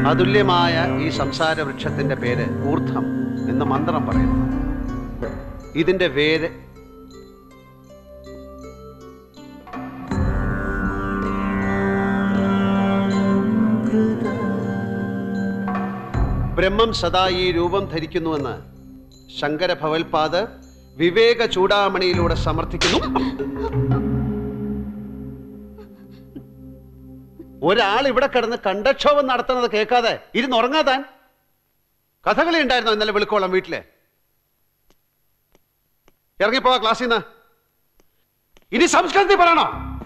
അതുല്യമായ ഈ സംസാര വൃക്ഷത്തിന്റെ പേര് ഊർധ്വം എന്ന് മന്ത്രം പറയുന്നു ഇതിന്റെ വേര് ബ്രഹ്മം സദാ ഈ രൂപം ധരിക്കുന്നുവെന്ന് ശങ്കര ഭവൽപാദർ വിവേക ചൂടാമണിയിലൂടെ സമർത്ഥിക്കുന്നു ഒരാൾ ഇവിടെ കിടന്ന് കണ്ടക്ഷോഭം നടത്തുന്നത് കേൾക്കാതെ ഇരുന്നുറങ്ങാതാൻ കഥകളി ഉണ്ടായിരുന്നോ ഇന്നലെ വെളുക്കോളം വീട്ടിലെ ഇറങ്ങിപ്പോവാ ക്ലാസ്സിൽ നിന്ന് ഇനി സംസ്കൃതി പറയണോ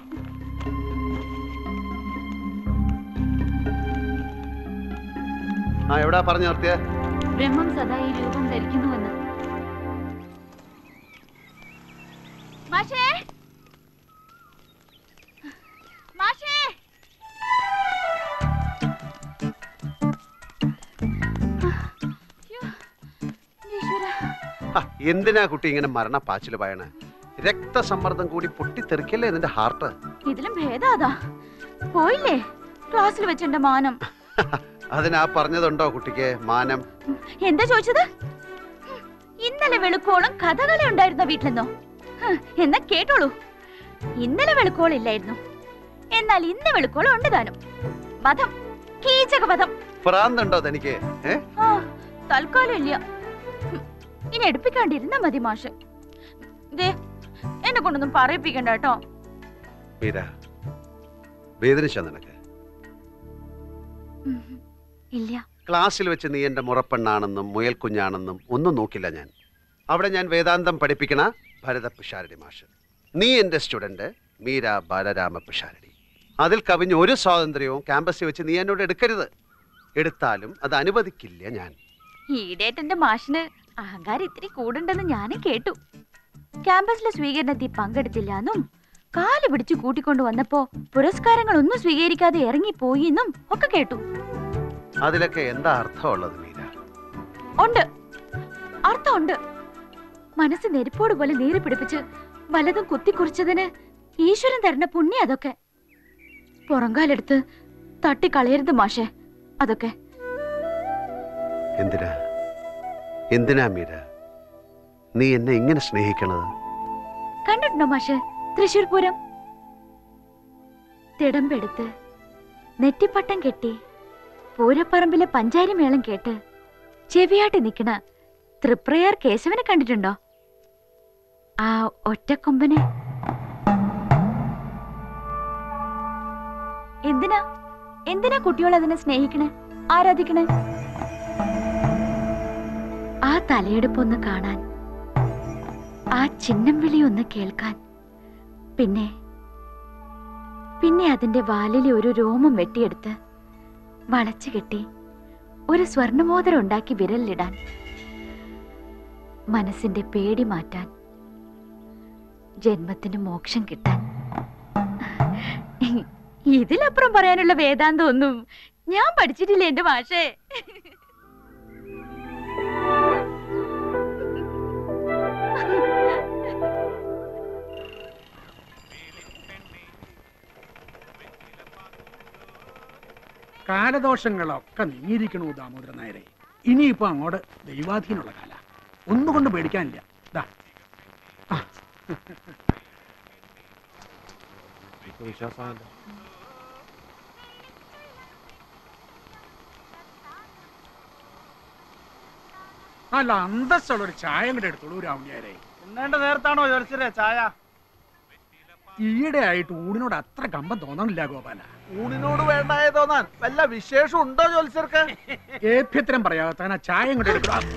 ആ എവിടാ പറഞ്ഞു നിർത്തിയ ബ്രഹ്മം സദാ ഈ രൂപം ധരിക്കുന്നുവെന്ന് മാഷേ മാഷേ അയ്യോ, ഈശ്വരാ. എന്തിനാ കുട്ടി ഇങ്ങനെ മരണപ്പാച്ചില് പറയണേ രക്തസമ്മർദ്ദം കൂടി പൊട്ടിത്തെറിക്കല്ലേ നിന്റെ ഹാർട്ട് ഇതിലും ഭേദാതാ പോയില്ലേ ക്ലാസ്സിൽ വെച്ചെന്റെ മാനം അതിനാ പറഞ്ഞതുണ്ടോ കുട്ടിക്ക് മാനം എന്താ ചോദിച്ചത് ഇന്നലെ വെളുക്കോളം കഥകളി ഉണ്ടായിരുന്ന വീട്ടിലെന്നോ ഹ്, എന്നാ കേട്ടോളൂ ഇന്നലെ വെളുക്കോളില്ലായിരുന്നു എന്നാൽ ഇന്ന് വെളുക്കോളം ഉണ്ട് താനും വധം കീചക വധം ഭ്രാന്തുണ്ടോ തനിക്ക് ഏ ആ തൽക്കാലം ഇല്ല ഹും, ഇനി എടുപ്പിക്കാണ്ടിരുന്നാ മതി മാഷ് ദേ എന്നെ കൊണ്ടൊന്നും പറയിപ്പിക്കണ്ട കേട്ടോ മീര വേദനിച്ച നിനക്ക് ഉം, ഇല്ല ക്ലാസ്സിൽ വെച്ച് നീ എന്റെ മുറപ്പെണ്ണാണെന്നും മുയൽക്കുഞ്ഞാണെന്നും ഒന്നും നോക്കില്ല ഞാൻ അവിടെ ഞാൻ വേദാന്തം പഠിപ്പിക്കണ ഭരത പിഷാരടി മാഷ് നീ എന്റെ സ്റ്റുഡന്റ് മീര ബാലരാമ പിഷാരടി അതിൽ കവിഞ്ഞ് ഒരു സ്വാതന്ത്ര്യവും ക്യാമ്പസിൽ വെച്ച് നീ എന്നോട് എടുക്കരുത് എടുത്താലും അത് അനുവദിക്കില്ല ഞാൻ ഈടേറ്റന്റെ മാഷിന് അഹങ്കാരം ഇത്തിരി കൂടുണ്ടെന്ന് ഞാനും കേട്ടു ക്യാമ്പസിലെ സ്വീകരണത്തിൽ പങ്കെടുത്തില്ലാന്നും കാല് പിടിച്ചു കൂട്ടിക്കൊണ്ടു വന്നപ്പോ പുരസ്കാരങ്ങൾ സ്വീകരിക്കാതെ ഇറങ്ങിപ്പോയി എന്നും ഒക്കെ കേട്ടു അതിലൊക്കെ എന്താ അർത്ഥമുള്ളത് മീര ഉണ്ട് അർത്ഥമുണ്ട് മനസ്സ് നെരിപ്പോട് പോലെ നീറി പിടിപ്പിച്ച് വലതും കുത്തിക്കുറിച്ചതിന് ഈശ്വരൻ തരുന്ന പുണ്യം അതൊക്കെ പുറങ്കാലെടുത്ത് തട്ടിക്കളയരുത് മാഷെ അതൊക്കെ എന്തിനാ എന്തിനാ മീര നീ എന്നെ ഇങ്ങനെ സ്നേഹിക്കണത് കണ്ടിട്ടുണ്ടോ മാഷെ തൃശൂർ പൂരം തിടമ്പെടുത്ത് നെറ്റിപ്പട്ടം കെട്ടി പൂരപ്പറമ്പിലെ പഞ്ചാരി മേളം കേട്ട് ചെവിയാട്ടി നിക്കണ തൃപ്രയാർ കേശവനെ കണ്ടിട്ടുണ്ടോ ആ ഒറ്റക്കൊമ്പനെ എന്തിനാ എന്തിനാ കുട്ടികൾ അതിനെ സ്നേഹിക്കണേ ആരാധിക്കണേ ആ തലയെടുപ്പൊന്ന് കാണാൻ ആ ചിഹ്നം വിളി ഒന്ന് കേൾക്കാൻ പിന്നെ പിന്നെ അതിന്റെ വാലിലെ ഒരു രോമം വെട്ടിയെടുത്ത് വളച്ചു കെട്ടി ഒരു സ്വർണമോതിരം ഉണ്ടാക്കി വിരലിലിടാൻ മനസ്സിന്റെ പേടി മാറ്റാൻ ജന്മത്തിന് മോക്ഷം കിട്ടാൻ ഇതിലപ്പുറം പറയാനുള്ള വേദാന്തം ഒന്നും ഞാൻ പഠിച്ചിട്ടില്ല എന്റെ മാഷേ കാലദോഷങ്ങളൊക്കെ നീങ്ങിയിരിക്കണു ദാമോദരൻ നായരെ ഇനിയിപ്പോ അങ്ങോട്ട് ദൈവാധീനമുള്ള കാല ഒന്നുകൊണ്ട് പേടിക്കാനില്ല ദാ ആ. അല്ല അന്തസ്സുള്ള ഒരു ചായ കൂടെ എടുത്തോളൂ രാവുണ്ണിയാരെ എന്നേണ്ട നേരത്താണോ ജോലിച്ചരെ ചായ ഈയിടെ ആയിട്ട് ഊടിനോട് അത്ര കമ്പം തോന്നണില്ല ഗോപാല ഊണിനോട് വേണ്ടായ തോന്നാൻ വല്ല വിശേഷം ഉണ്ടോ ജോലിച്ചർക്ക് ഏഭ്യത്തരം പറയാതെ താൻ ആ ചായ കൂടെ എടുക്കണം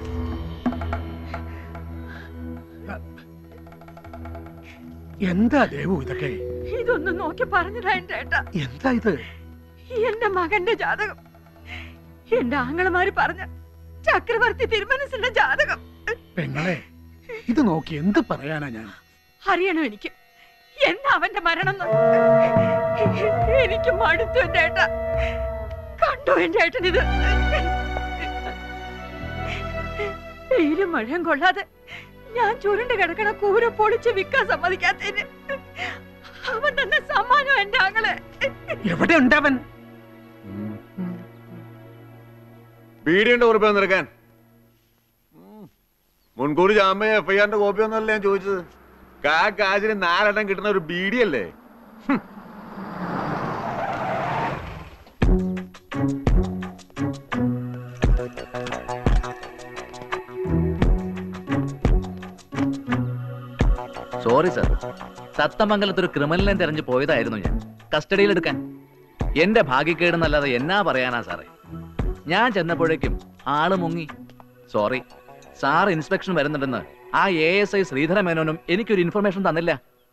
എന്താ ദേവു ഇതൊക്കെ ഇതൊന്നും നോക്കി പറഞ്ഞതാ എന്റെ ഏട്ടാ എന്താ ഇത് എന്റെ മകന്റെ ജാതകം എന്റെ ആങ്ങളമാര് പറഞ്ഞ ചക്രവർത്തി തിരുമനസിന്റെ ജാതകം പെങ്ങളെ ഇത് നോക്കി എന്ത് പറയാനാ ഞാൻ അറിയണം എനിക്ക് എന്താ അവന്റെ മരണം എന്ന്? എനിക്ക് മടുത്തു എന്റെ ഏട്ട കണ്ടോ എന്റെ ഏട്ടൻ ഇത് വെയിലും മഴയും കൊള്ളാതെ ഞാൻ ചുരുണ്ട് കിടക്കണ കൂര പൊളിച്ച് വിൽക്കാൻ സമ്മതിക്കാത്തതിന് അവൻ തന്നെ സമ്മാനം എന്റെ ആങ്ങളെ എവിടെ ഉണ്ടവൻ പീഡിയുണ്ട് കുറിപ്പ് നിറക്കാൻ മുൻകൂർ ജാമ്യ എഫ് ഐ ആറിന്റെ കോപ്പി ഒന്നല്ല ഞാൻ ചോദിച്ചത് കാ കാശിന് നാലെണ്ണം കിട്ടുന്ന ഒരു ബീഡിയല്ലേ സോറി സർ സത്തമംഗലത്ത് ഒരു ക്രിമിനലിനെ തെരഞ്ഞു പോയതായിരുന്നു ഞാൻ കസ്റ്റഡിയിലെടുക്കാൻ എന്റെ ഭാഗ്യക്കേടെന്നല്ലാതെ എന്നാ പറയാനാ സാറേ ഞാൻ ചെന്നപ്പോഴേക്കും ആള് മുങ്ങി സോറി സാർ ഇൻസ്പെക്ഷൻ വരുന്നുണ്ടെന്ന് ആ എ എസ് ഐ ശ്രീധര മേനോനും എനിക്കൊരു ഇൻഫർമേഷൻ തന്നില്ല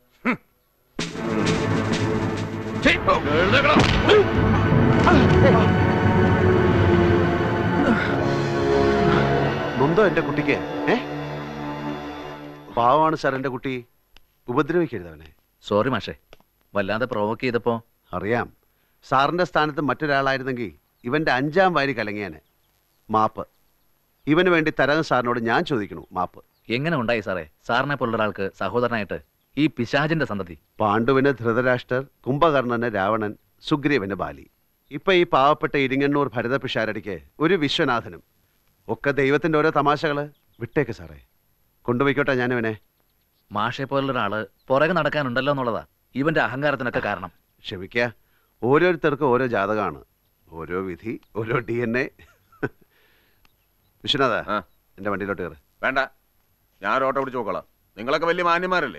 നൊന്തോ എന്റെ കുട്ടിക്ക് ഏ പാവമാണ് സാർ എന്റെ കുട്ടി ഉപദ്രവിക്കരുത് അവനെ സോറി മാഷേ വല്ലാതെ പ്രൊവോക്ക് ചെയ്തപ്പോ അറിയാം സാറിന്റെ സ്ഥാനത്ത് മറ്റൊരാളായിരുന്നെങ്കിൽ ഇവന്റെ അഞ്ചാം വാരി കലങ്ങിയാനെ മാപ്പ് ഇവന് വേണ്ടി തരകൻ സാറിനോട് ഞാൻ ചോദിക്കണു മാപ്പ് എങ്ങനെ ഉണ്ടായി സാറേ സാറിനെ പോലുള്ള ഒരാൾക്ക് സഹോദരനായിട്ട് ഈ പിശാചിന്റെ സന്തതി പാണ്ഡുവിന് ധൃതരാഷ്ട്രർ കുംഭകർണന് രാവണൻ സുഗ്രീവന് ബാലി ഇപ്പൊ ഈ പാവപ്പെട്ട ഇരിങ്ങണ്ണൂർ ഭരത പിഷാരടിക്ക് ഒരു വിശ്വനാഥനും ഒക്കെ ദൈവത്തിന്റെ ഓരോ തമാശകള് വിട്ടേക്ക് സാറേ കൊണ്ടുപോയിക്കോട്ടെ ഞാനിവനെ മാഷെ പോലുള്ള ഒരാള് പുറകെ നടക്കാനുണ്ടല്ലോ എന്നുള്ളതാ ഇവന്റെ അഹങ്കാരത്തിനൊക്കെ കാരണം ക്ഷമിക്കുക ഓരോരുത്തർക്കും ഓരോ ജാതകമാണ് ഓരോ വിധി ഓരോ ഡി എൻ എ വിശ്വനാഥ ആ. എന്റെ വണ്ടിയിലോട്ട് കയറ് വേണ്ട ഞാൻ ഒരു ഓട്ടോ പിടിച്ച് നോക്കോളാം നിങ്ങളൊക്കെ വലിയ മാന്യന്മാരല്ലേ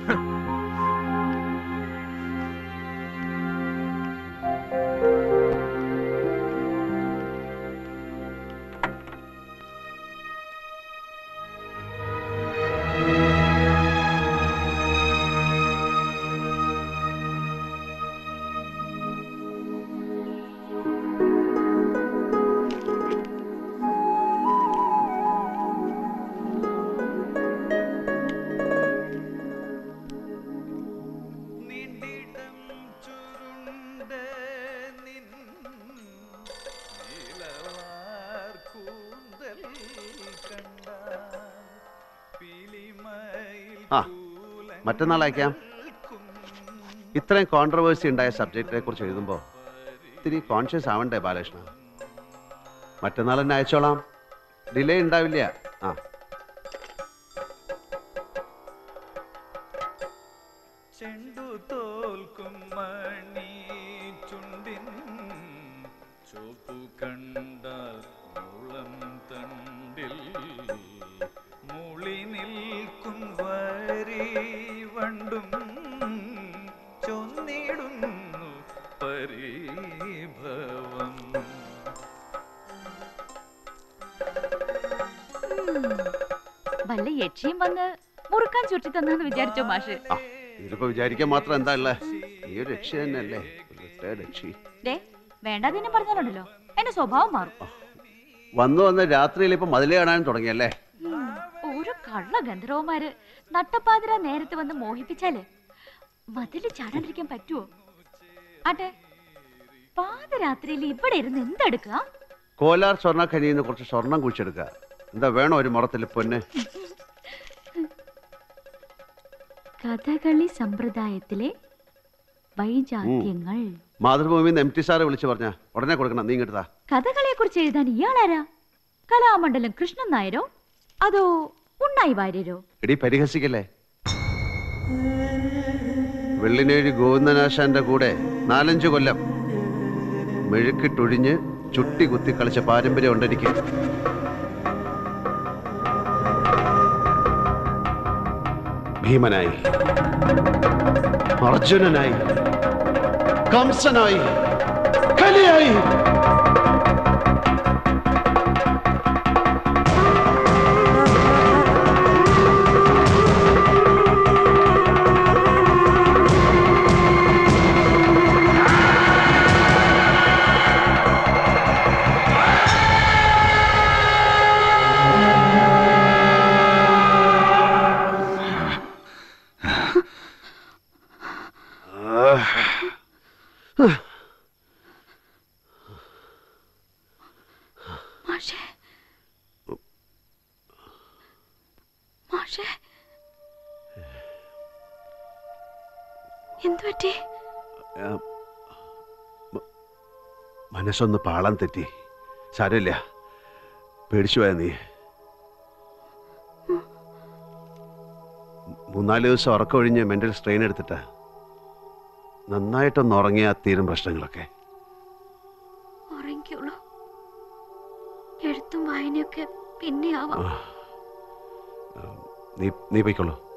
ആ മറ്റന്നാൾ അയക്കാം ഇത്രയും കോൺട്രവേഴ്സി ഉണ്ടായ സബ്ജക്റ്റിനെ കുറിച്ച് എഴുതുമ്പോൾ ഇത്തിരി കോൺഷ്യസ് ആവണ്ടേ ബാലകൃഷ്ണ മറ്റന്നാൾ തന്നെ അയച്ചോളാം ഡിലേ ഉണ്ടാവില്ല ആ ചെണ്ടു തോൽക്കും മണി ചുണ്ടിൻ ചോപ്പു കണ്ടാൽ മുളം തണ്ടിൽ മുളി നിൽക്കും വരി വണ്ടും ചൊന്നിടുന്നു പരിഭവം വല്ല യക്ഷിയും വന്ന് മുറുക്കാൻ ചുറ്റി തന്നാന്ന് വിചാരിച്ചോ മാഷ് ആ ഇതിലിപ്പോ വിചാരിക്കാൻ മാത്രം എന്താ ഉള്ളേ ഈ ഒരു രക്ഷ തന്നെയല്ലേ ഒരു റിട്ടയർഡ് രക്ഷി ദേ വേണ്ടാതിനും പറഞ്ഞാലുണ്ടല്ലോ എന്റെ സ്വഭാവം മാറും വന്നു വന്ന് രാത്രിയിൽ ഇപ്പൊ മതിലേ കാണാൻ തുടങ്ങിയല്ലേ ഉം, ഒരു കള്ള ഗന്ധർവന്മാര് നട്ടപ്പാതിര നേരത്തെ വന്ന് മോഹിപ്പിച്ചാല് മതില് ചാടാണ്ടിരിക്കാൻ പറ്റുമോ ആട്ടെ പാതിരാത്രിയിൽ ഇവിടെ ഇരുന്ന് എന്തെടുക്കുക കോലാർ സ്വർണ്ണ ഖനിയിൽ നിന്ന് കുറച്ച് സ്വർണം കുഴിച്ചെടുക്കുക എന്താ വേണോ ഒരു മുറത്തിൽ പൊന്ന് കഥകളി സമ്പ്രദായത്തിലെ വൈജാത്യങ്ങൾ മാതൃഭൂമി എം ടി സാറ് വിളിച്ചു പറഞ്ഞ ഉടനെ കൊടുക്കണം നീ ഇങ്ങോട്ടാ കഥകളെ കുറിച്ച് എഴുതാൻ ഇയാളാരാ കലാമണ്ഡലം കൃഷ്ണൻ നായരോ അതോ ഉണ്ണായി വാര്യരോ എടി പരിഹസിക്കല്ലേ വെള്ളിനേഴി ഗോവിന്ദനാശാന്റെ കൂടെ നാലഞ്ചു കൊല്ലം മെഴുക്കിട്ടൊഴിഞ്ഞ് ചുട്ടി കുത്തി കളിച്ച പാരമ്പര്യം ഉണ്ടെനിക്ക് ഭീമനായി അർജുനനായി കംസനായി കലിയായി മാഷേ മാഷേ എന്തു പറ്റി മനസ്സൊന്ന് പാളം തെറ്റി സാരമില്ല പേടിച്ചു പോയ നീ മൂന്നാല് ദിവസം ഉറക്കമൊഴിഞ്ഞ് മെന്റൽ സ്ട്രെയിൻ എടുത്തിട്ടാ നന്നായിട്ടൊന്ന് ഉറങ്ങിയാ തീരും പ്രശ്നങ്ങളൊക്കെ ഉറങ്ങിക്കോളൂ എഴുത്തും വായനയൊക്കെ പിന്നെ ആവാം നീ നീ പോയിക്കോളൂ